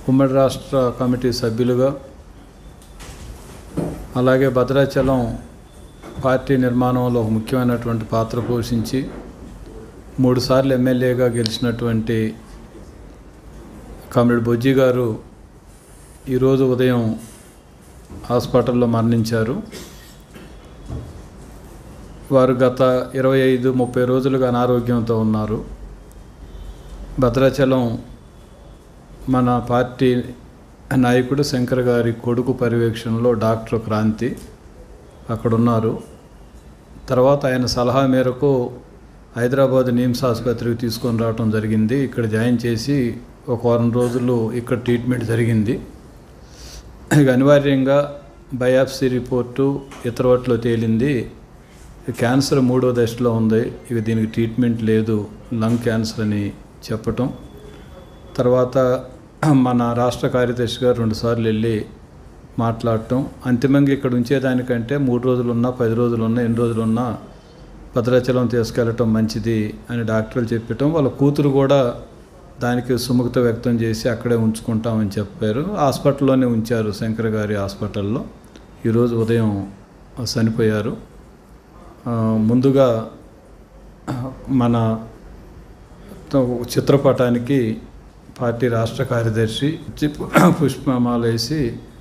ఉమ్మడి రాష్ట్ర కమిటీ సభ్యులుగా అలాగే భద్రాచలం పార్టీ నిర్మాణంలో ఒక ముఖ్యమైనటువంటి పాత్ర పోషించి మూడుసార్లు ఎమ్మెల్యేగా గెలిచినటువంటి కామ్రేడ్ బొజ్జి గారు ఈరోజు ఉదయం హాస్పిటల్లో మరణించారు వారు గత ఇరవై ఐదు ముప్పై రోజులుగా అనారోగ్యంతో ఉన్నారు భద్రాచలం మన పార్టీ నాయకుడు శంకర్ గారి కొడుకు పర్యవేక్షణలో డాక్టర్ క్రాంతి అక్కడ ఉన్నారు తర్వాత ఆయన సలహా మేరకు హైదరాబాద్ నిమ్స్ ఆసుపత్రికి తీసుకొని రావడం జరిగింది ఇక్కడ జాయిన్ చేసి ఒక వారం రోజులు ఇక్కడ ట్రీట్మెంట్ జరిగింది ఇక అనివార్యంగా బయాప్సీ రిపోర్టు ఇతరవట్లో తేలింది క్యాన్సర్ మూడో దశలో ఉంది ఇక దీనికి ట్రీట్మెంట్ లేదు లంగ్ క్యాన్సర్ అని చెప్పటం తర్వాత మన రాష్ట్ర కార్యదర్శి గారు రెండుసార్లు వెళ్ళి మాట్లాడటం అంతిమంగా ఇక్కడ ఉంచేదానికంటే మూడు రోజులు ఉన్నా పది రోజులు ఉన్నా ఎన్ని రోజులు ఉన్నా భద్రాచలం తీసుకెళ్ళటం మంచిది అని డాక్టర్లు చెప్పటం వాళ్ళ కూతురు కూడా దానికి సుముఖత వ్యక్తం చేసి అక్కడే ఉంచుకుంటామని చెప్పారు హాస్పిటల్లోనే ఉంచారు శంకర్ గారి హాస్పిటల్లో ఈరోజు ఉదయం చనిపోయారు ఆ, ముందుగా మన చిత్రపటానికి పార్టీ రాష్ట్ర కార్యదర్శి చి- పుష్పమాల వేసి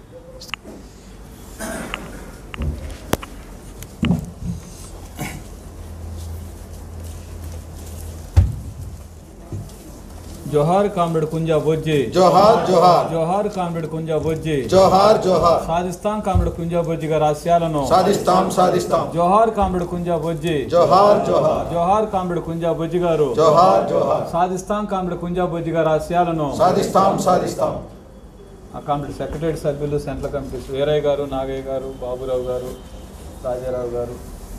జోహార్ కామ్రేడ్ కుంజా బొజ్జి జోహార్ జోహార్ జోహార్ కామ్రేడ్ కుంజా బొజ్జి జోహార్ జోహార్ సాధిస్తాం కామ్రేడ్ కుంజా బొజ్జి గారి ఆశయాలను సాధిస్తాం సాధిస్తాం జోహార్ కామ్రేడ్ కుంజా బొజ్జి జోహార్ జోహార్ జోహార్ కామ్రేడ్ కుంజా బొజ్జి గారు జోహార్ జోహార్ సాధిస్తాం కామ్రేడ్ కుంజా బొజ్జి గారి ఆశయాలను సాధిస్తాం సాధిస్తాం ఆ కామ్రేడ్ సెక్రటరీ సభ్యులు సెంట్రల్ కమిటీస్ వీరయ్య గారు నాగయ్య గారు బాబురావు గారు రాజారావు గారు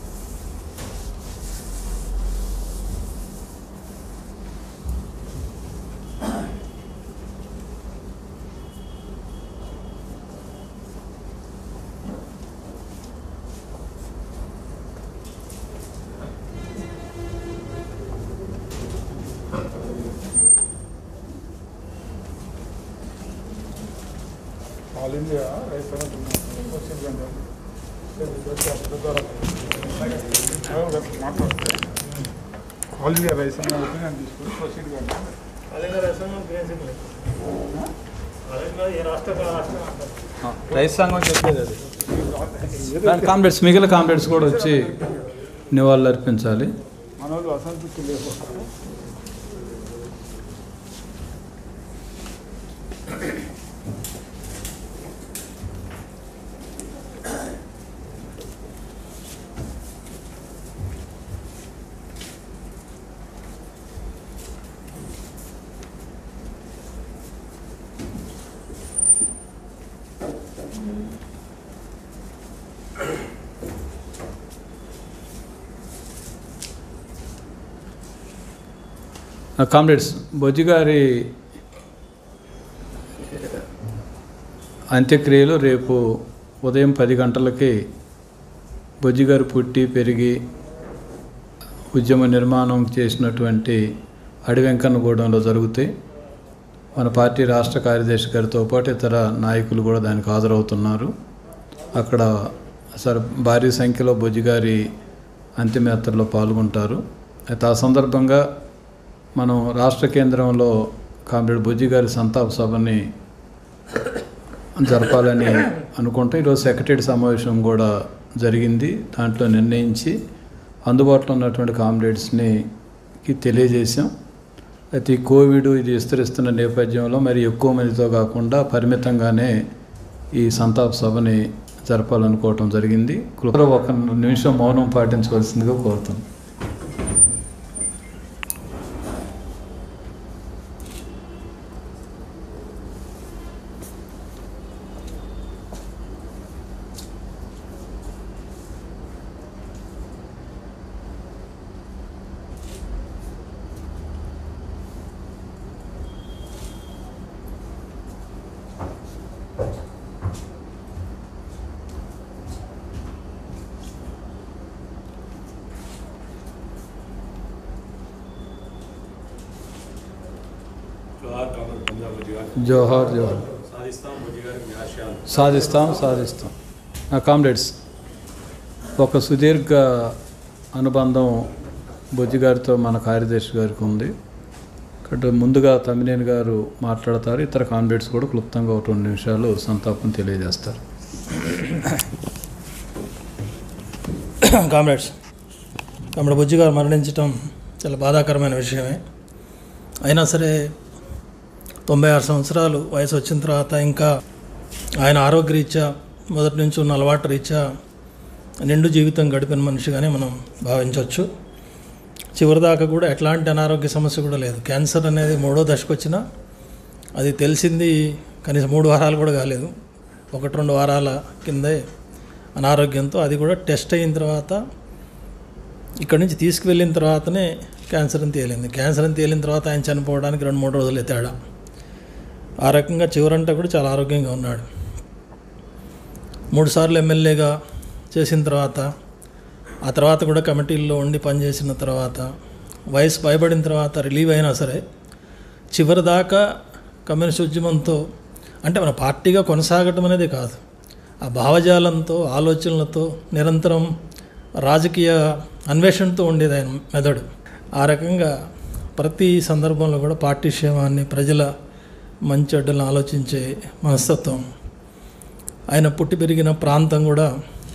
ఆల్ ఇండియా రైతు మాట్లాడితే ఆల్ ఇండియా రైస్ అన్న ఒపీనియన్ తీసుకుని ప్రొసీడ్ కావాలి రైతు సంఘం చెప్పేది అది దాని కామ్రేడ్స్ మిగిలిన కామ్రేడ్స్ కూడా వచ్చి నివాళులు అర్పించాలి మన వాళ్ళు అసంతృప్తి లేదు కామ్రేడ్స్ బొజ్జి గారి అంత్యక్రియలు రేపు ఉదయం పది గంటలకి బొజ్జి గారు పుట్టి పెరిగి ఉద్యమ నిర్మాణం చేసినటువంటి అడివెంకన్నగూడెంలో జరుగుతాయి మన పార్టీ రాష్ట్ర కార్యదర్శి గారితో పాటు ఇతర నాయకులు కూడా దానికి హాజరవుతున్నారు అక్కడ సర్ భారీ సంఖ్యలో బొజ్జి గారి అంతిమయాత్రలో పాల్గొంటారు అయితే ఆ సందర్భంగా మనం రాష్ట్ర కేంద్రంలో కామ్రేడ్ బుజ్జి గారి సంతాప సభని జరపాలని అనుకుంటే ఈరోజు సెక్రటరీ సమావేశం కూడా జరిగింది దాంట్లో నిర్ణయించి అందుబాటులో ఉన్నటువంటి కామ్రేడ్స్ని కి తెలియజేశాం అయితే ఈ కోవిడ్ ఇది విస్తరిస్తున్న నేపథ్యంలో మరి ఎక్కువ మందితో కాకుండా పరిమితంగానే ఈ సంతాప సభని జరపాలనుకోవటం జరిగింది కృపలో ఒక నిమిషం మౌనం పాటించవలసిందిగా కోరుతున్నాం జోహార్ జోహార్ సాధిస్తాం బుజ్జి గారికి మీ ఆశయాలు సాధిస్తాం సాధిస్తాం నా కామ్రేడ్స్ ఒక సుదీర్ఘ అనుబంధం బుజ్జి గారితో మన కార్యదర్శి గారికి ఉంది ఇక్కడ ముందుగా తమ్మినేని గారు మాట్లాడతారు ఇతర కామ్రేడ్స్ కూడా క్లుప్తంగా ఒక రెండు నిమిషాలు సంతాపం తెలియజేస్తారు కామ్రేడ్స్ కామ్రేడ్ బుజ్జి గారు మరణించడం చాలా బాధాకరమైన విషయమే అయినా సరే తొంభై ఆరు సంవత్సరాలు వయసు వచ్చిన తర్వాత ఇంకా ఆయన ఆరోగ్యరీత్యా మొదటి నుంచి ఉన్న అలవాటు రీత్యా నిండు జీవితం గడిపిన మనిషిగానే మనం భావించవచ్చు చివరిదాకా కూడా ఎట్లాంటి అనారోగ్య సమస్య కూడా లేదు క్యాన్సర్ అనేది మూడో దశకు వచ్చినా అది తెలిసింది కనీసం మూడు వారాలు కూడా కాలేదు ఒకటి రెండు వారాల కిందే అనారోగ్యంతో అది కూడా టెస్ట్ అయిన తర్వాత ఇక్కడి నుంచి తీసుకువెళ్ళిన తర్వాతనే క్యాన్సర్ అని తేలింది క్యాన్సర్ అని తేలిన తర్వాత ఆయన చనిపోవడానికి రెండు మూడు రోజులు తేడా ఆ రకంగా చివరంతా కూడా చాలా ఆరోగ్యంగా ఉన్నాడు మూడుసార్లు ఎమ్మెల్యేగా చేసిన తర్వాత ఆ తర్వాత కూడా కమిటీల్లో ఉండి పనిచేసిన తర్వాత వయసు భయపడిన తర్వాత రిలీవ్ అయినా సరే చివరి దాకా కమ్యూనిస్ట్ ఉద్యమంతో అంటే మన పార్టీగా కొనసాగటం అనేది కాదు ఆ భావజాలంతో ఆలోచనలతో నిరంతరం రాజకీయ అన్వేషణతో ఉండేది ఆయన మెదడు ఆ రకంగా ప్రతి సందర్భంలో కూడా పార్టీ క్షేమాన్ని ప్రజల మంచి చెడ్డలను ఆలోచించే మనస్తత్వం ఆయన పుట్టి పెరిగిన ప్రాంతం కూడా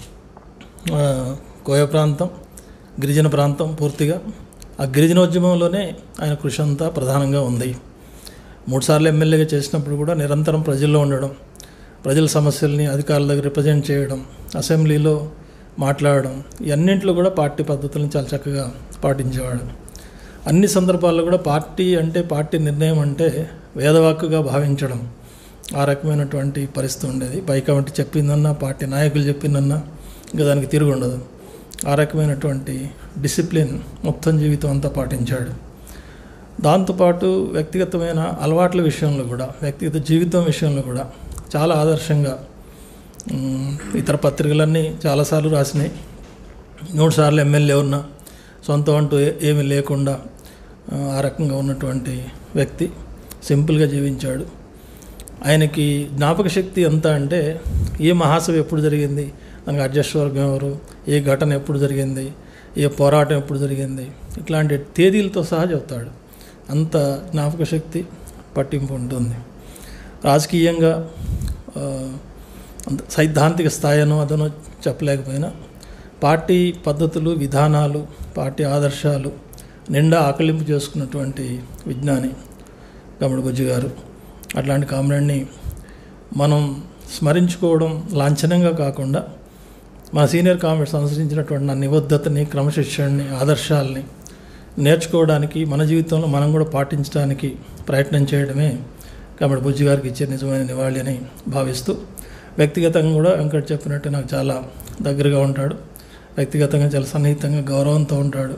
ఆ, కోయ ప్రాంతం గిరిజన ప్రాంతం పూర్తిగా ఆ గిరిజనోద్యమంలోనే ఆయన కృషి అంతా ప్రధానంగా ఉంది మూడుసార్లు ఎమ్మెల్యేగా చేసినప్పుడు కూడా నిరంతరం ప్రజల్లో ఉండడం ప్రజల సమస్యల్ని అధికారుల దగ్గర రిప్రజెంట్ చేయడం అసెంబ్లీలో మాట్లాడడం ఇవన్నింటిలో కూడా పార్టీ పద్ధతులను చాలా చక్కగా పాటించేవాడు అన్ని సందర్భాల్లో కూడా పార్టీ అంటే పార్టీ నిర్ణయం అంటే వేదవాక్కుగా భావించడం ఆ రకమైనటువంటి పరిస్థితి ఉండేది పై కమిటీ చెప్పిందన్నా పార్టీ నాయకులు చెప్పిందన్నా ఇంకా దానికి తిరుగు ఉండదు ఆ రకమైనటువంటి డిసిప్లిన్ మొత్తం జీవితం అంతా పాటించాడు దాంతోపాటు వ్యక్తిగతమైన అలవాట్ల విషయంలో కూడా వ్యక్తిగత జీవితం విషయంలో కూడా చాలా ఆదర్శంగా ఉమ్, ఇతర పత్రికలన్నీ చాలాసార్లు రాసినాయి మూడు సార్లు ఎమ్మెల్యే ఉన్నా సొంతం అంటూ ఏ- ఏమీ లేకుండా ఆ, ఆ రకంగా ఉన్నటువంటి వ్యక్తి సింపుల్గా జీవించాడు ఆయనకి జ్ఞాపక శక్తి ఎంత అంటే ఏ మహాసభ ఎప్పుడు జరిగింది దానికి అధ్యక్షవర్గం ఎవరు ఏ ఘటన ఎప్పుడు జరిగింది ఏ పోరాటం ఎప్పుడు జరిగింది ఇట్లాంటి తేదీలతో సహా చెప్తాడు అంత జ్ఞాపక శక్తి పట్టింపు ఉంటుంది రాజకీయంగా ఆ, అంత సైద్ధాంతిక స్థాయినో అదనో చెప్పలేకపోయినా పార్టీ పద్ధతులు విధానాలు పార్టీ ఆదర్శాలు నిండా ఆకలింపు చేసుకున్నటువంటి విజ్ఞాని గమడు బుజ్జి గారు అట్లాంటి కామ్రేడ్ని మనం స్మరించుకోవడం లాంఛనంగా కాకుండా మా సీనియర్ కామ్రేడ్స్ అనుసరించినటువంటి నా నిబద్ధతని క్రమశిక్షణని ఆదర్శాలని నేర్చుకోవడానికి మన జీవితంలో మనం కూడా పాటించడానికి ప్రయత్నం చేయడమే కాబట్టి బుజ్జి గారికి ఇచ్చే నిజమైన నివాళి అని భావిస్తూ వ్యక్తిగతంగా కూడా వెంకట్ చెప్పినట్టు నాకు చాలా దగ్గరగా ఉంటాడు వ్యక్తిగతంగా చాలా సన్నిహితంగా గౌరవంతో ఉంటాడు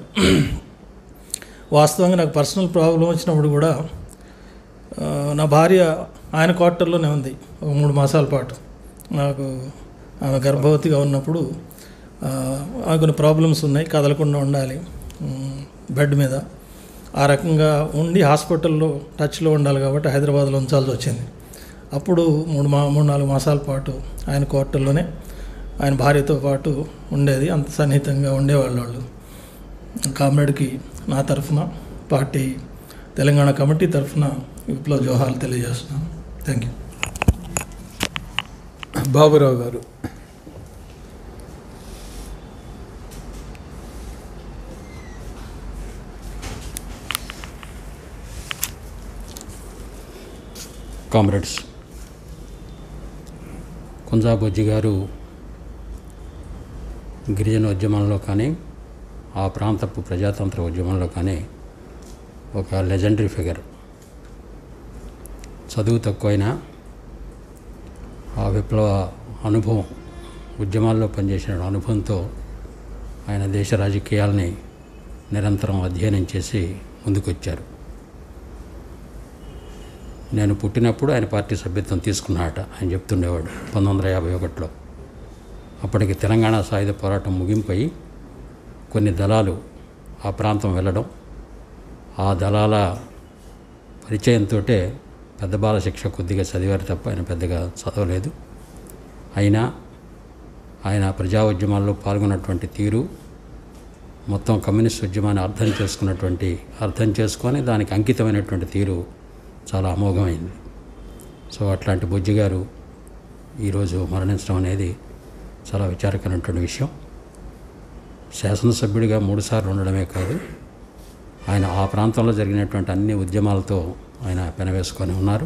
వాస్తవంగా నాకు పర్సనల్ ప్రాబ్లం వచ్చినప్పుడు కూడా ఆ, నా భార్య ఆయన క్వార్టర్లోనే ఉంది ఒక మూడు మాసాల పాటు నాకు ఆమె గర్భవతిగా ఉన్నప్పుడు ఆ, ఆమె కొన్ని ప్రాబ్లమ్స్ ఉన్నాయి కదలకుండా ఉండాలి ఉమ్, బెడ్ మీద ఆ రకంగా ఉండి హాస్పిటల్లో టచ్లో ఉండాలి కాబట్టి హైదరాబాద్లో ఉంచాల్సి వచ్చింది అప్పుడు మూడు మా మూడు నాలుగు మాసాల పాటు ఆయన క్వార్టర్లోనే ఆయన భార్యతో పాటు ఉండేది అంత సన్నిహితంగా ఉండేవాళ్ళు వాళ్ళు కామ్రేడ్కి నా తరఫున పార్టీ తెలంగాణ కమిటీ తరఫున విప్లవ జోహార్లు తెలియజేస్తున్నాను థ్యాంక్ యూ బాబురావు గారు కామ్రేడ్స్ కుంజా బొజ్జి గారు గిరిజన ఉద్యమంలో కానీ ఆ ప్రాంతపు ప్రజాతంత్ర ఉద్యమంలో కానీ ఒక లెజెండరీ ఫిగర్ చదువు తక్కువైనా ఆ విప్లవ అనుభవం ఉద్యమాల్లో పనిచేసిన అనుభవంతో ఆయన దేశ రాజకీయాల్ని నిరంతరం అధ్యయనం చేసి ముందుకొచ్చారు నేను పుట్టినప్పుడు ఆయన పార్టీ సభ్యత్వం తీసుకున్నాడట ఆయన చెప్తుండేవాడు పంతొమ్మిది వందల యాభై ఒకటిలో అప్పటికి తెలంగాణ సాయుధ పోరాటం ముగింపై కొన్ని దళాలు ఆ ప్రాంతం వెళ్ళడం ఆ దళాల పరిచయంతో పెద్ద బాల శిక్ష కొద్దిగా చదివారు తప్ప ఆయన పెద్దగా చదవలేదు అయినా ఆయన ప్రజా ఉద్యమాల్లో పాల్గొన్నటువంటి తీరు మొత్తం కమ్యూనిస్ట్ ఉద్యమాన్ని అర్థం చేసుకున్నటువంటి అర్థం చేసుకొని దానికి అంకితమైనటువంటి తీరు చాలా అమోఘమైంది సో అట్లాంటి బుజ్జి గారు ఈరోజు మరణించడం అనేది చాలా విచారకరమైనటువంటి విషయం శాసనసభ్యుడిగా మూడుసార్లు ఉండడమే కాదు ఆయన ఆ ప్రాంతంలో జరిగినటువంటి అన్ని ఉద్యమాలతో ఆయన పెనవేసుకొని ఉన్నారు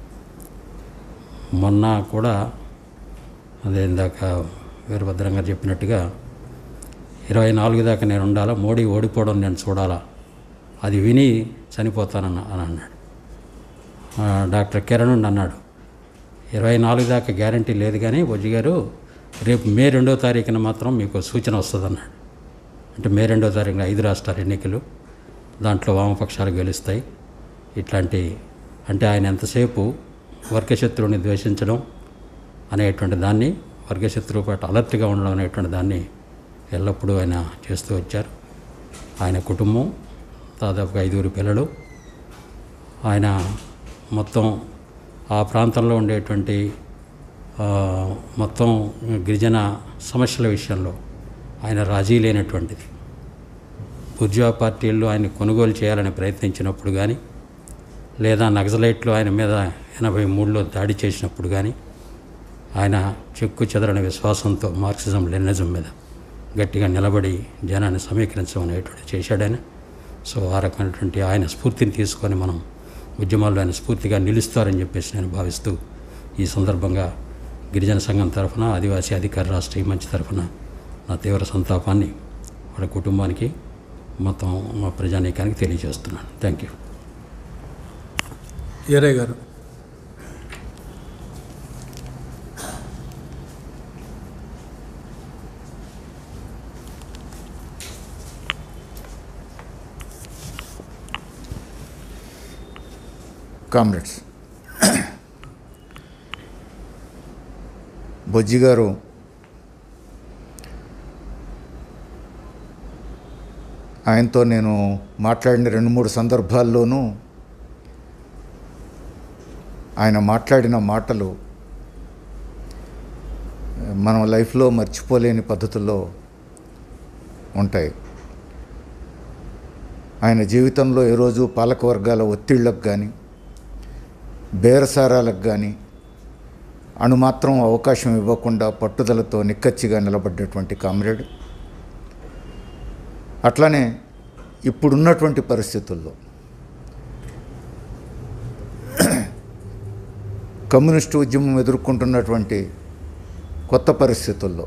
మొన్న కూడా అదే ఇందాక వీరభద్రం గారు చెప్పినట్టుగా ఇరవై నాలుగు దాకా నేను ఉండాలా మోడీ ఓడిపోవడం నేను చూడాలా అది విని చనిపోతానన్న అని అన్నాడు ఆ, డాక్టర్ కిరణ్ ఉండి అన్నాడు ఇరవై నాలుగు దాకా గ్యారంటీ లేదు కానీ బొజ్జి గారు రేపు మే రెండో తారీఖున మాత్రం మీకు సూచన వస్తుంది అన్నాడు అంటే మే రెండో తారీఖున ఐదు రాష్ట్రాల ఎన్నికలు దాంట్లో వామపక్షాలు గెలుస్తాయి ఇట్లాంటి అంటే ఆయన ఎంతసేపు వర్గశత్రువుని ద్వేషించడం అనేటువంటి దాన్ని వర్గశత్రువు పట్ల అలర్ట్గా ఉండడం అనేటువంటి దాన్ని ఎల్లప్పుడూ ఆయన చేస్తూ వచ్చారు ఆయన కుటుంబం దాదాపు ఐదుగురు పిల్లలు ఆయన మొత్తం ఆ ప్రాంతంలో ఉండేటువంటి ఆ, మొత్తం గిరిజన సమస్యల విషయంలో ఆయన రాజీ లేనటువంటిది బుర్జువా పార్టీల్లో ఆయన కొనుగోలు చేయాలని ప్రయత్నించినప్పుడు కానీ లేదా నక్సలైట్లు ఆయన మీద ఎనభై మూడులో దాడి చేసినప్పుడు కానీ ఆయన చెక్కు చెదరని విశ్వాసంతో మార్క్సిజం లెనిజం మీద గట్టిగా నిలబడి జనాన్ని సమీకరించడం అనేటువంటి చేశాడని సో ఆ రకమైనటువంటి ఆయన స్ఫూర్తిని తీసుకొని మనం ఉద్యమాల్లో ఆయన స్ఫూర్తిగా నిలుస్తారని చెప్పేసి నేను భావిస్తూ ఈ సందర్భంగా గిరిజన సంఘం తరఫున ఆదివాసీ అధికార రాష్ట్రీయ మంచి తరఫున నా తీవ్ర సంతాపాన్ని వాళ్ళ కుటుంబానికి మొత్తం మా ప్రజానీకానికి తెలియజేస్తున్నాను థ్యాంక్ యూ ఏరే గారు కామ్రేడ్స్ బొజ్జి గారు ఆయనతో నేను మాట్లాడిన రెండు మూడు సందర్భాల్లోనూ ఆయన మాట్లాడిన మాటలు మనం లైఫ్లో మర్చిపోలేని పద్ధతుల్లో ఉంటాయి ఆయన జీవితంలో ఏ రోజు పాలకవర్గాల ఒత్తిళ్లకు కానీ బేరసారాలకు కానీ అణుమాత్రం అవకాశం ఇవ్వకుండా పట్టుదలతో నిక్కచ్చిగా నిలబడ్డటువంటి కామ్రేడ్ అట్లానే ఇప్పుడున్నటువంటి పరిస్థితుల్లో కమ్యూనిస్టు ఉద్యమం ఎదుర్కొంటున్నటువంటి కొత్త పరిస్థితుల్లో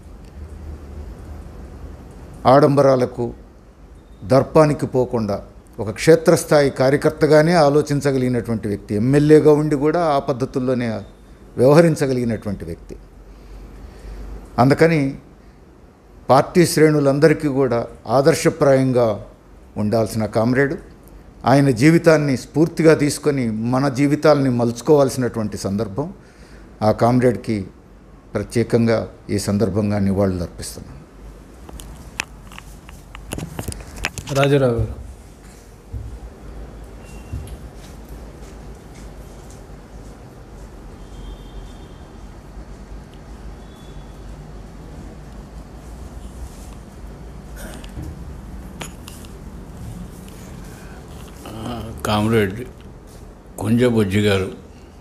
ఆడంబరాలకు దర్పానికి పోకుండా ఒక క్షేత్రస్థాయి కార్యకర్తగానే ఆలోచించగలిగినటువంటి వ్యక్తి ఎమ్మెల్యేగా ఉండి కూడా ఆ పద్ధతుల్లోనే వ్యవహరించగలిగినటువంటి వ్యక్తి అందుకని పార్టీ శ్రేణులందరికీ కూడా ఆదర్శప్రాయంగా ఉండాల్సిన కామ్రేడు ఆయన జీవితాన్ని స్ఫూర్తిగా తీసుకొని మన జీవితాలని మలుచుకోవాల్సినటువంటి సందర్భం ఆ కామ్రేడ్కి ప్రత్యేకంగా ఈ సందర్భంగా నివాళులు అర్పిస్తున్నాను రాజారావు గారు కామ్రేడ్ కొంజబొజ్జి గారు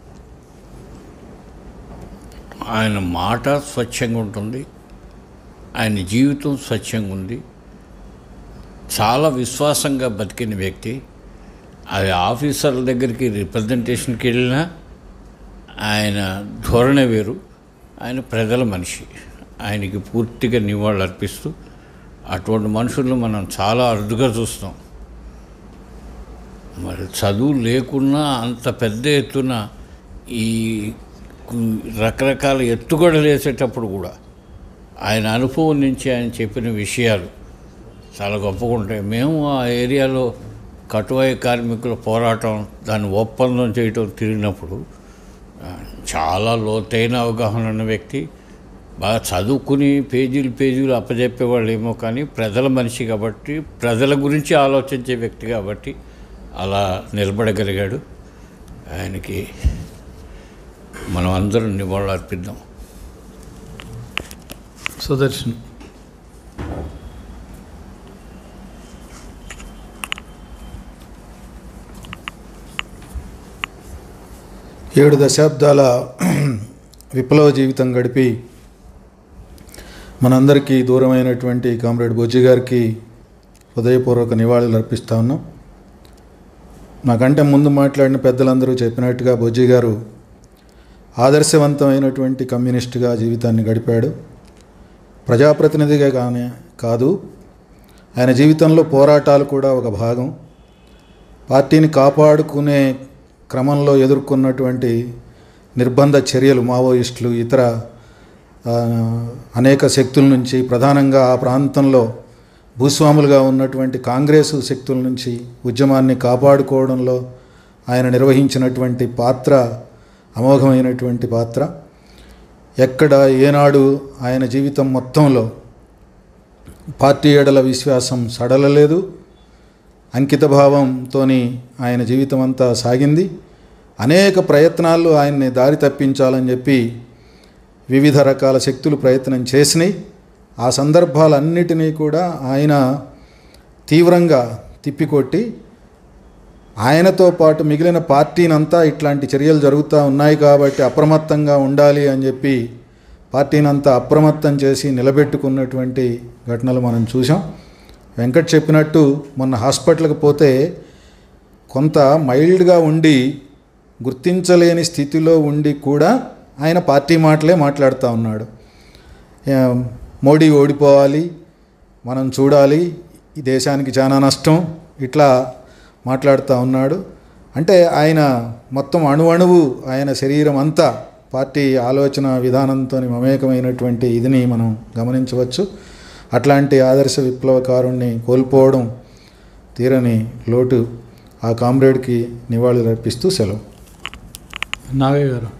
ఆయన మాట స్వచ్ఛంగా ఉంటుంది ఆయన జీవితం స్వచ్ఛంగా ఉంది చాలా విశ్వాసంగా బతికిన వ్యక్తి అది ఆఫీసర్ల దగ్గరికి రిప్రజెంటేషన్కి వెళ్ళినా ఆయన ధోరణి వేరు ఆయన ప్రజల మనిషి ఆయనకి పూర్తిగా నివాళులు అర్పిస్తూ అటువంటి మనుషులను మనం చాలా అరుదుగా చూస్తాం మరి చదువు లేకున్నా అంత పెద్ద ఎత్తున ఈ కు- రకరకాల ఎత్తుగడలు వేసేటప్పుడు కూడా ఆయన అనుభవం నుంచి ఆయన చెప్పిన విషయాలు చాలా గొప్పగా ఉంటాయి మేము ఆ ఏరియాలో కటువాయి కార్మికుల పోరాటం దాన్ని ఒప్పందం చేయటం తిరిగినప్పుడు ఆ, చాలా లోతైన అవగాహన ఉన్న వ్యక్తి బాగా చదువుకుని పేజీలు పేజీలు అప్పచెప్పేవాళ్ళు ఏమో కానీ ప్రజల మనిషి కాబట్టి ప్రజల గురించి ఆలోచించే వ్యక్తి కాబట్టి అలా నిలబడగలిగాడు ఆయనకి మనం అందరం నివాళులు అర్పిద్దాం సుదర్శన్ ఏడు దశాబ్దాల విప్లవ జీవితం గడిపి మనందరికీ దూరమైనటువంటి కామ్రేడ్ బొజ్జి గారికి హృదయపూర్వక నివాళులు అర్పిస్తా ఉన్నాం నాకంటే ముందు మాట్లాడిన పెద్దలందరూ చెప్పినట్టుగా బొజ్జి గారు ఆదర్శవంతమైనటువంటి కమ్యూనిస్టుగా జీవితాన్ని గడిపాడు ప్రజాప్రతినిధిగా కానీ కాదు ఆయన జీవితంలో పోరాటాలు కూడా ఒక భాగం పార్టీని కాపాడుకునే క్రమంలో ఎదుర్కొన్నటువంటి నిర్బంధ చర్యలు మావోయిస్టులు ఇతర ఆ, అనేక శక్తుల నుంచి ప్రధానంగా ఆ ప్రాంతంలో భూస్వాములుగా ఉన్నటువంటి కాంగ్రెసు శక్తుల నుంచి ఉద్యమాన్ని కాపాడుకోవడంలో ఆయన నిర్వహించినటువంటి పాత్ర అమోఘమైనటువంటి పాత్ర ఎక్కడ ఏనాడు ఆయన జీవితం మొత్తంలో పార్టీ ఎడల విశ్వాసం సడలలేదు అంకితభావంతో ఆయన జీవితం అంతా సాగింది అనేక ప్రయత్నాలు ఆయన్ని దారి తప్పించాలని చెప్పి వివిధ రకాల శక్తులు ప్రయత్నం చేసినాయి ఆ సందర్భాలన్నిటినీ కూడా ఆయన తీవ్రంగా తిప్పికొట్టి ఆయనతో పాటు మిగిలిన పార్టీనంతా ఇట్లాంటి చర్యలు జరుగుతూ ఉన్నాయి కాబట్టి అప్రమత్తంగా ఉండాలి అని చెప్పి పార్టీనంతా అప్రమత్తం చేసి నిలబెట్టుకున్నటువంటి ఘటనలు మనం చూసాం వెంకట్ చెప్పినట్టు మొన్న హాస్పిటల్కి పోతే కొంత మైల్డ్గా ఉండి గుర్తించలేని స్థితిలో ఉండి కూడా ఆయన పార్టీ మాటలే మాట్లాడుతూ ఉన్నాడు ఏ, మోడీ ఓడిపోవాలి మనం చూడాలి ఈ దేశానికి చాలా నష్టం ఇట్లా మాట్లాడుతూ ఉన్నాడు అంటే ఆయన మొత్తం అణువణువు ఆయన శరీరం అంతా పార్టీ ఆలోచన విధానంతో మమేకమైనటువంటి ఇదిని మనం గమనించవచ్చు అట్లాంటి ఆదర్శ విప్లవకారుణ్ణి కోల్పోవడం తీరని లోటు ఆ కామ్రేడ్కి నివాళులు అర్పిస్తూ సెలవు నాగయ్య గారు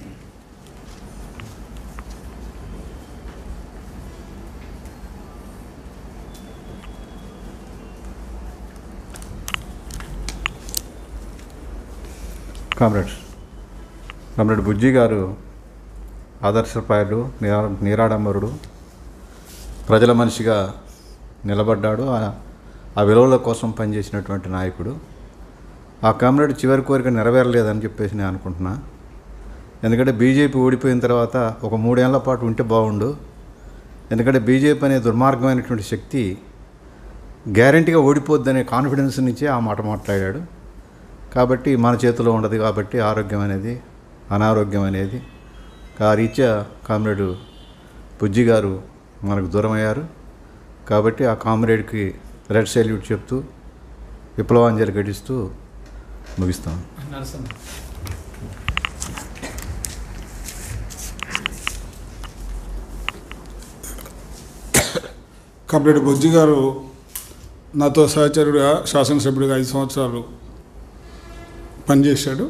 కామ్రేడ్స్ కామ్రేడ్ బుజ్జి గారు ఆదర్శపాయుడు నీరా నీరాడంబరుడు ప్రజల మనిషిగా నిలబడ్డాడు ఆ- ఆ విలువల కోసం పనిచేసినటువంటి నాయకుడు ఆ కామ్రేడ్ చివరి కోరిక నెరవేరలేదని చెప్పేసి నేను అనుకుంటున్నా ఎందుకంటే బీజేపీ ఓడిపోయిన తర్వాత ఒక మూడేళ్ల పాటు ఉంటే బాగుండు ఎందుకంటే బీజేపీ అనే దుర్మార్గమైనటువంటి శక్తి గ్యారంటీగా ఓడిపోద్దనే కాన్ఫిడెన్స్ నుంచే ఆ మాట మాట్లాడాడు కాబట్టి మన చేతిలో ఉండదు కాబట్టి ఆరోగ్యం అనేది అనారోగ్యం అనేది ఆ రీత్యా కామ్రేడు బుజ్జి గారు మనకు దూరం అయ్యారు కాబట్టి ఆ కామ్రేడ్కి రెడ్ సెల్యూట్ చెప్తూ విప్లవాంజలి ఘటిస్తూ ముగిస్తాను నరసింహ కంప్లీట్ బొజ్జి గారు నాతో సహచరుడిగా శాసనసభ్యుడిగా ఐదు సంవత్సరాలు పనిచేశాడు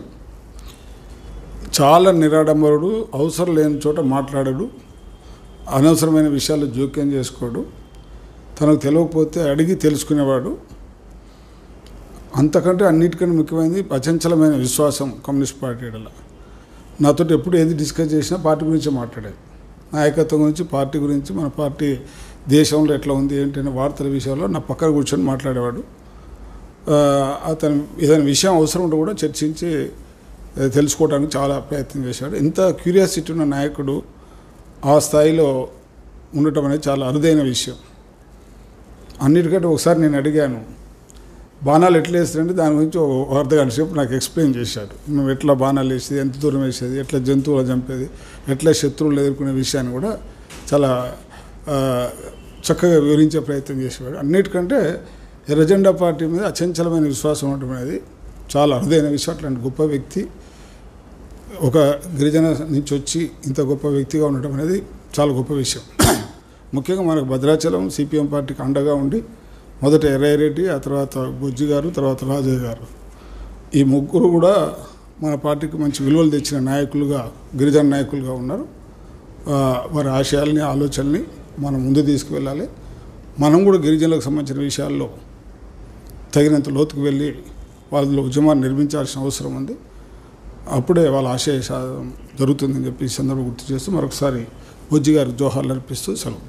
చాలా నిరాడంబరుడు అవసరం లేని చోట మాట్లాడడు అనవసరమైన విషయాలు జోక్యం చేసుకోడు తనకు తెలియకపోతే అడిగి తెలుసుకునేవాడు అంతకంటే అన్నిటికంటే ముఖ్యమైనది అచంచలమైన విశ్వాసం కమ్యూనిస్ట్ పార్టీల నాతో ఎప్పుడు ఏది డిస్కస్ చేసినా పార్టీ గురించి మాట్లాడేది నాయకత్వం గురించి పార్టీ గురించి మన పార్టీ దేశంలో ఎట్లా ఉంది ఏంటి అనే వార్తల విషయంలో నా పక్కన కూర్చొని మాట్లాడేవాడు ఆ, అతను ఏదైనా విషయం అవసరం ఉంటే కూడా చర్చించి ఆ, తెలుసుకోవడానికి చాలా ప్రయత్నం చేశాడు ఇంత క్యూరియాసిటీ ఉన్న నాయకుడు ఆ స్థాయిలో ఉండటం అనేది చాలా అరుదైన విషయం అన్నిటికంటే ఒకసారి నేను అడిగాను బాణాలు ఎట్లా వేస్తారంటే దాని గురించి ఒక అర్ధ గంట సేపు నాకు ఎక్స్ప్లెయిన్ చేశాడు మేము ఎట్లా బాణాలు వేసేది ఎంత దూరం వేసేది ఎట్లా జంతువులు చంపేది ఎట్లా శత్రువులు ఎదుర్కొనే విషయాన్ని కూడా చాలా ఆ, చక్కగా వివరించే ప్రయత్నం చేసేవాడు అన్నిటికంటే ఎర్రజెండా పార్టీ మీద అచంచలమైన విశ్వాసం ఉండటం అనేది చాలా అరుదైన విషయం అట్లాంటి గొప్ప వ్యక్తి ఒక గిరిజన నుంచి వచ్చి ఇంత గొప్ప వ్యక్తిగా ఉండటం అనేది చాలా గొప్ప విషయం ముఖ్యంగా మనకు భద్రాచలం సిపిఎం పార్టీకి అండగా ఉండి మొదట ఎర్రయ్యరెడ్డి ఆ తర్వాత బొజ్జి గారు తర్వాత రాజయ్య గారు ఈ ముగ్గురు కూడా మన పార్టీకి మంచి విలువలు తెచ్చిన నాయకులుగా గిరిజన నాయకులుగా ఉన్నారు ఆ, వారి ఆశయాల్ని ఆలోచనల్ని మనం ముందు తీసుకువెళ్ళాలి మనం కూడా గిరిజనులకు సంబంధించిన విషయాల్లో తగినంత లోతుకు వెళ్ళి వాళ్ళలో ఉద్యమాన్ని నిర్మించాల్సిన అవసరం ఉంది అప్పుడే వాళ్ళ ఆశయ సాధన జరుగుతుందని చెప్పి ఈ సందర్భం గుర్తు చేస్తూ మరొకసారి బుజ్జి గారికి జోహార్లు అర్పిస్తూ సెలవు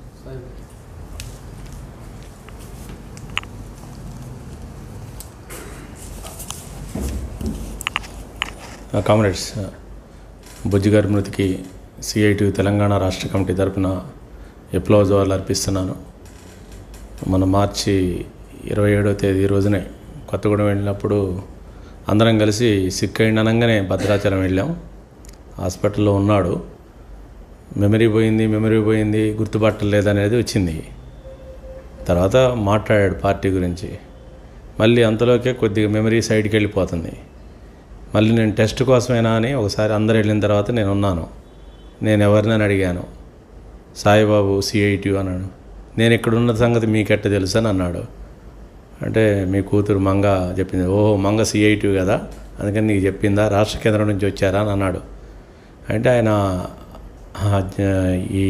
కామ్రేడ్స్ బుజ్జి గారి మృతికి సిఐటి తెలంగాణ రాష్ట్ర కమిటీ తరపున విప్లవ జోహార్లు అర్పిస్తున్నాను మన మార్చి ఇరవై ఏడో తేదీ రోజునే కొత్తగూడెం వెళ్ళినప్పుడు అందరం కలిసి సిక్ అయింది అనగానే భద్రాచలం వెళ్ళాం హాస్పిటల్లో ఉన్నాడు మెమరీ పోయింది మెమరీ పోయింది గుర్తుపట్టలేదనేది వచ్చింది తర్వాత మాట్లాడాడు పార్టీ గురించి మళ్ళీ అంతలోకే కొద్దిగా మెమరీ సైడ్కి వెళ్ళిపోతుంది మళ్ళీ నేను టెస్ట్ కోసమేనా అని ఒకసారి అందరు వెళ్ళిన తర్వాత నేను ఉన్నాను నేను ఎవరినని అడిగాను సాయిబాబు సిఐటి అన్నాడు నేను ఇక్కడున్న సంగతి మీకెట్ట తెలుసు అని అన్నాడు అంటే మీ కూతురు మంగ చెప్పింది ఓహో మంగ సిఐటి కదా అందుకని నీకు చెప్పిందా రాష్ట్ర కేంద్రం నుంచి వచ్చారా అని అన్నాడు అంటే ఆయన ఆ, జ- ఈ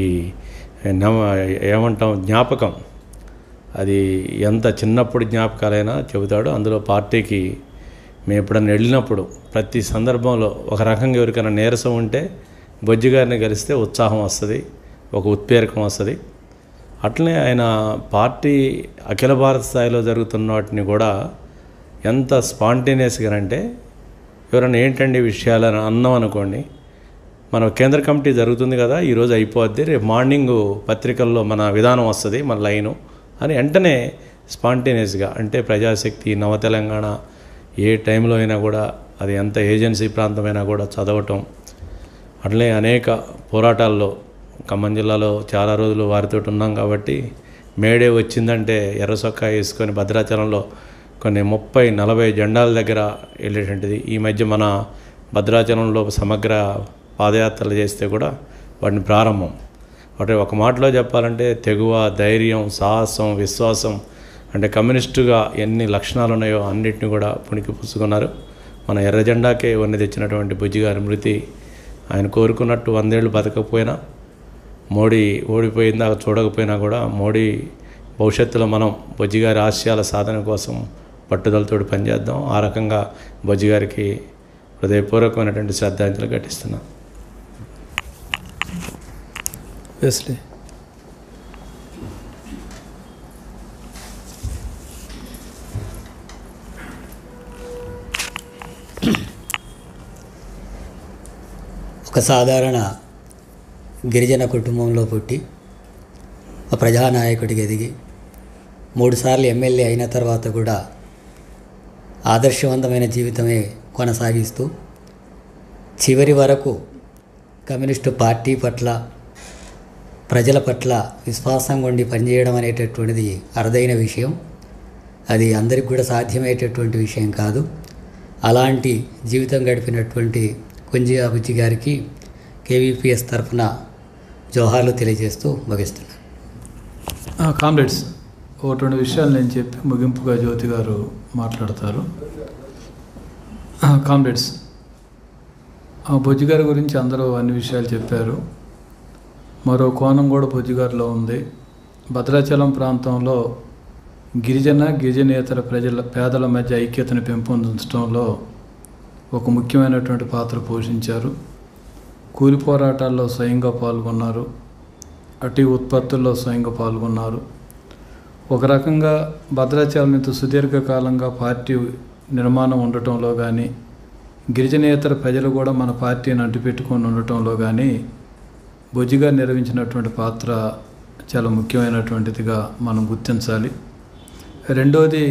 నమ- ఏమంటాం జ్ఞాపకం అది ఎంత చిన్నప్పుడు జ్ఞాపకాలైనా చెబుతాడు అందులో పార్టీకి మేము ఎప్పుడన్నా వెళ్ళినప్పుడు ప్రతి సందర్భంలో ఒక రకంగా ఎవరికైనా నీరసం ఉంటే బొజ్జి గారిని కలిస్తే ఉత్సాహం వస్తుంది ఒక ఉత్ప్రేరకం వస్తుంది అట్లనే ఆయన పార్టీ అఖిల భారత స్థాయిలో జరుగుతున్న వాటిని కూడా ఎంత స్పాంటేనియస్గా అంటే ఎవరైనా ఏంటండి విషయాలని అన్నాం అనుకోండి మన కేంద్ర కమిటీ జరుగుతుంది కదా ఈరోజు అయిపోద్ది రేపు మార్నింగ్ పత్రికల్లో మన విధానం వస్తుంది మన లైను అని వెంటనే స్పాంటేనియస్గా అంటే ప్రజాశక్తి నవ తెలంగాణ ఏ టైంలో అయినా కూడా అది ఎంత ఏజెన్సీ ప్రాంతమైనా కూడా చదవటం అట్లే అనేక పోరాటాల్లో ఖమ్మం జిల్లాలో చాలా రోజులు వారితో ఉన్నాం కాబట్టి మేడే వచ్చిందంటే ఎర్ర సొక్కా వేసుకొని భద్రాచలంలో కొన్ని ముప్పై నలభై జెండాల దగ్గర వెళ్ళేటువంటిది ఈ మధ్య మన భద్రాచలంలో సమగ్ర పాదయాత్రలు చేస్తే కూడా వాటిని ప్రారంభం అంటే ఒక మాటలో చెప్పాలంటే తెగువ ధైర్యం సాహసం విశ్వాసం అంటే కమ్యూనిస్టుగా ఎన్ని లక్షణాలు ఉన్నాయో అన్నిటిని కూడా పుణికి పుచ్చుకున్నారు మన ఎర్ర జెండాకే వన్నె తెచ్చినటువంటి బుజ్జి గారి మృతి ఆయన కోరుకున్నట్టు వందేళ్ళు బతకపోయినా మోడీ ఓడిపోయిందా చూడకపోయినా కూడా మోడీ భవిష్యత్తులో మనం బొజ్జి గారి ఆశయాల సాధన కోసం పట్టుదలతో పనిచేద్దాం ఆ రకంగా బొజ్జి గారికి హృదయపూర్వకమైనటువంటి శ్రద్ధాంజలి ఘటిస్తున్నాం వెస్లీ ఒక సాధారణ గిరిజన కుటుంబంలో పుట్టి ఒక ప్రజానాయకుడికి ఎదిగి మూడుసార్లు ఎమ్మెల్యే అయిన తర్వాత కూడా ఆదర్శవంతమైన జీవితమే కొనసాగిస్తూ చివరి వరకు కమ్యూనిస్టు పార్టీ పట్ల ప్రజల పట్ల విశ్వాసంగా ఉండి పనిచేయడం అనేటటువంటిది అరుదైన విషయం అది అందరికి కూడా సాధ్యమయ్యేటటువంటి విషయం కాదు అలాంటి జీవితం గడిపినటువంటి కుంజి అబుజ్జి గారికి కేవీపీఎస్ తరఫున జోహార్లు తెలియజేస్తూ ముగిస్తున్నాను కామ్రేడ్స్ ఒకటి రెండు విషయాలు నేను చెప్పి ముగింపుగా జ్యోతి గారు మాట్లాడతారు ఆ, కామ్రేడ్స్ ఆ బొజ్జి గారి గురించి అందరూ అన్ని విషయాలు చెప్పారు మరో కోణం కూడా బొజ్జి గారిలో ఉంది భద్రాచలం ప్రాంతంలో గిరిజన గిరిజనేతర ప్రజల పేదల మధ్య ఐక్యతను పెంపొందించడంలో ఒక ముఖ్యమైనటువంటి పాత్ర పోషించారు కూలి పోరాటాల్లో స్వయంగా పాల్గొన్నారు అటు ఉత్పత్తుల్లో స్వయంగా పాల్గొన్నారు ఒక రకంగా భద్రాచలం ఇంత సుదీర్ఘకాలంగా పార్టీ నిర్మాణం ఉండటంలో కానీ గిరిజనేతర ప్రజలు కూడా మన పార్టీని అంటిపెట్టుకొని ఉండటంలో కానీ బొజ్జిగా నిర్వహించినటువంటి పాత్ర చాలా ముఖ్యమైనటువంటిదిగా మనం గుర్తించాలి రెండోది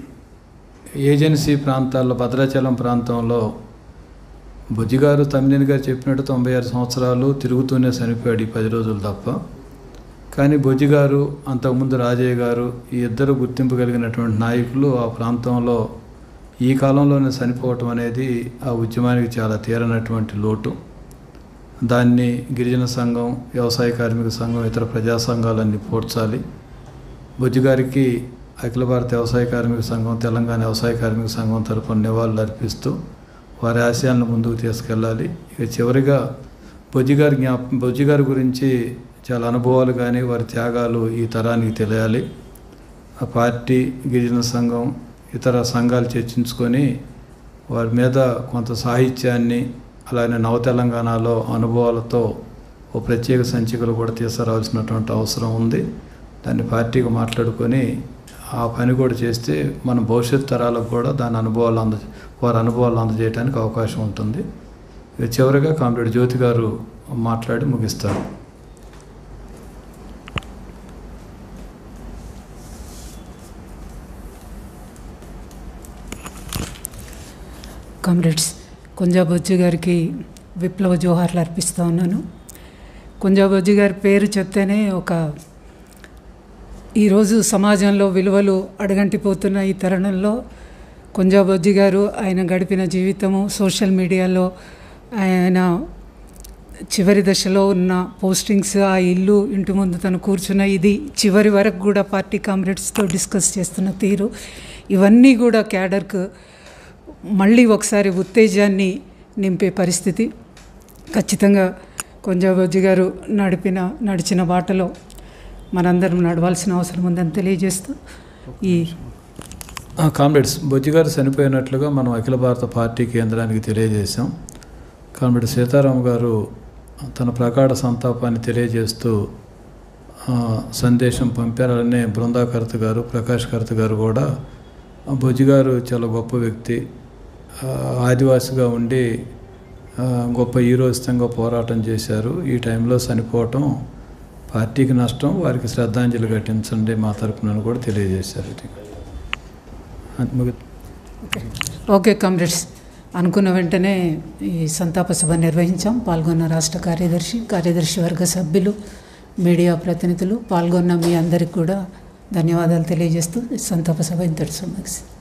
ఏజెన్సీ ప్రాంతాల్లో భద్రాచలం ప్రాంతంలో బుజ్జిగారు తమ్మినేని గారు చెప్పినట్టు తొంభై ఆరు సంవత్సరాలు తిరుగుతూనే చనిపోయాడు ఈ పది రోజులు తప్ప కానీ బొజ్జిగారు అంతకుముందు రాజయ్య గారు ఈ ఇద్దరు గుర్తింపు కలిగినటువంటి నాయకులు ఆ ప్రాంతంలో ఈ కాలంలోనే చనిపోవటం అనేది ఆ ఉద్యమానికి చాలా తీరనటువంటి లోటు దాన్ని గిరిజన సంఘం వ్యవసాయ కార్మిక సంఘం ఇతర ప్రజా సంఘాలన్నీ పోడ్చాలి బుజ్జిగారికి అఖిల భారత వ్యవసాయ కార్మిక సంఘం తెలంగాణ వ్యవసాయ కార్మిక సంఘం తరపున నివాళులు అర్పిస్తూ వారి ఆశయాలను ముందుకు తీసుకెళ్ళాలి ఇక చివరిగా బొజ్జిగారి జ్ఞాప బొజ్జిగారి గురించి చాలా అనుభవాలు కానీ వారి త్యాగాలు ఈ తరానికి తెలియాలి ఆ పార్టీ గిరిజన సంఘం ఇతర సంఘాలు చర్చించుకొని వారి మీద కొంత సాహిత్యాన్ని అలానే నవ తెలంగాణలో అనుభవాలతో ఓ ప్రత్యేక సంచికలు కూడా తీసుకురావాల్సినటువంటి అవసరం ఉంది దాన్ని పార్టీకి మాట్లాడుకొని ఆ పని కూడా చేస్తే మన భవిష్యత్ తరాలకు కూడా దాని అనుభవాలు అంద వారి అనుభవాలు అందజేయడానికి అవకాశం ఉంటుంది ఇక చివరిగా కామ్రేడ్ జ్యోతి గారు మాట్లాడి ముగిస్తారు కామ్రేడ్స్ కుంజాబొజ్జు గారికి విప్లవ జోహార్లు అర్పిస్తూ ఉన్నాను కుంజాబొజ్జు గారి పేరు చెప్తేనే ఒక ఈరోజు సమాజంలో విలువలు అడగంటిపోతున్న ఈ తరుణంలో కుంజాబొజ్జు గారు ఆయన గడిపిన జీవితము సోషల్ మీడియాలో ఆయన చివరి దశలో ఉన్న పోస్టింగ్స్ ఆ ఇల్లు ఇంటి ముందు తను కూర్చున్న ఇది చివరి వరకు కూడా పార్టీ కామ్రేడ్స్తో డిస్కస్ చేస్తున్న తీరు ఇవన్నీ కూడా క్యాడర్కు మళ్ళీ ఒకసారి ఉత్తేజాన్ని నింపే పరిస్థితి ఖచ్చితంగా కొంజాబొజ్జి గారు నడిపిన నడిచిన బాటలో మనందరం నడవాల్సిన అవసరం ఉందని తెలియజేస్తూ ఈ ఆ, కామ్రేడ్స్ బొజ్జి గారు చనిపోయినట్లుగా మనం అఖిల భారత పార్టీ కేంద్రానికి తెలియజేశాం కామ్రేడ్ సీతారాం గారు తన ప్రగాఢ సంతాపాన్ని తెలియజేస్తూ ఆ, సందేశం పంపారనే బృందాకర్త గారు ప్రకాష్ కర్త గారు కూడా ఆ, బొజ్జి గారు చాలా గొప్ప వ్యక్తి ఆ, ఆదివాసిగా ఉండి ఆ, గొప్ప హీరోయిస్తంగా పోరాటం చేశారు ఈ టైంలో చనిపోవటం పార్టీకి నష్టం వారికి శ్రద్ధాంజలి ఘటించండి మా తరపున కూడా తెలియజేశారు ఇది అది ముగి- ఓకే కామ్రేడ్స్ అనుకున్న వెంటనే ఈ సంతాప సభ నిర్వహించాం పాల్గొన్న రాష్ట్ర కార్యదర్శి కార్యదర్శి వర్గ సభ్యులు మీడియా ప్రతినిధులు పాల్గొన్న మీ అందరికి కూడా ధన్యవాదాలు తెలియజేస్తూ ఈ సంతాప సభ ఇంతటి ముగిసింది